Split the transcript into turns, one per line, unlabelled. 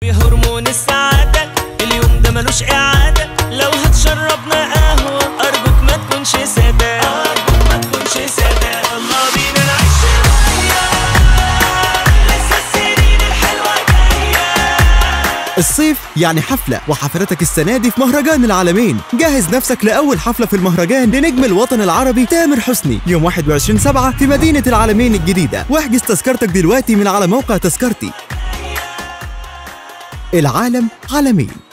هرمون السعادة اليوم ده ملوش إعادة لو هتشربنا قهوة أرجوك ما تكونش سادة أرجوك ما تكونش سادة يلا بينا نعيش شوية لسه السنين الحلوة جاية
الصيف يعني حفلة وحفلتك السنة دي في مهرجان العالمين جهز نفسك لأول حفلة في المهرجان لنجم الوطن العربي تامر حسني يوم 21 سبعة في مدينة العالمين الجديدة واحجز تذكرتك دلوقتي من على موقع تذكرتي العالم عالمين